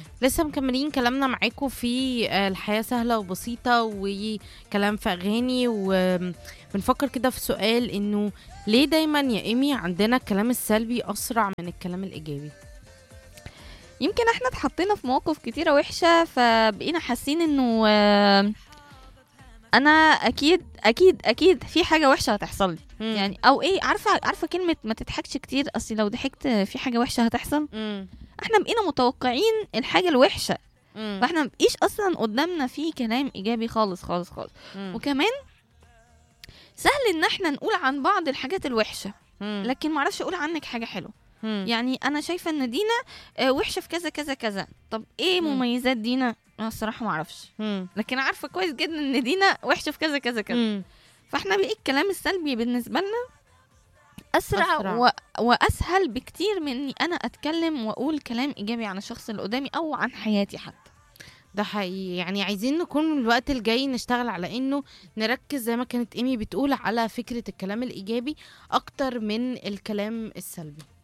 لسه مكملين كلامنا معاكم في آه، الحياة سهلة وبسيطة وكلام في أغاني وبنفكر كده في سؤال إنه ليه دايما يا إيمي عندنا الكلام السلبي أسرع من الكلام الإيجابي؟ يمكن احنا اتحطينا في مواقف كتيرة وحشة فبقينا حاسين انه آه، انا اكيد اكيد اكيد في حاجة وحشة هتحصل لي مم. يعني او ايه عارفة عارفة كلمة ما تضحكش كتير اصل لو ضحكت في حاجة وحشة هتحصل مم. احنا بقينا متوقعين الحاجة الوحشة مم. فاحنا مبقيش اصلا قدامنا في كلام ايجابي خالص خالص خالص مم. وكمان سهل ان احنا نقول عن بعض الحاجات الوحشة مم. لكن معرفش اقول عنك حاجة حلوة مم. يعني انا شايفه ان دينا آه، وحشه في كذا كذا كذا طب ايه مم. مميزات دينا انا الصراحه ما اعرفش مم. لكن عارفه كويس جدا ان دينا وحشه في كذا كذا كذا مم. فاحنا بقى الكلام السلبي بالنسبه لنا اسرع, أسرع. و... واسهل بكتير من اني انا اتكلم واقول كلام ايجابي عن الشخص اللي قدامي او عن حياتي حتى ده حقيقي يعني عايزين نكون الوقت الجاي نشتغل على انه نركز زي ما كانت ايمي بتقول على فكرة الكلام الايجابي اكتر من الكلام السلبي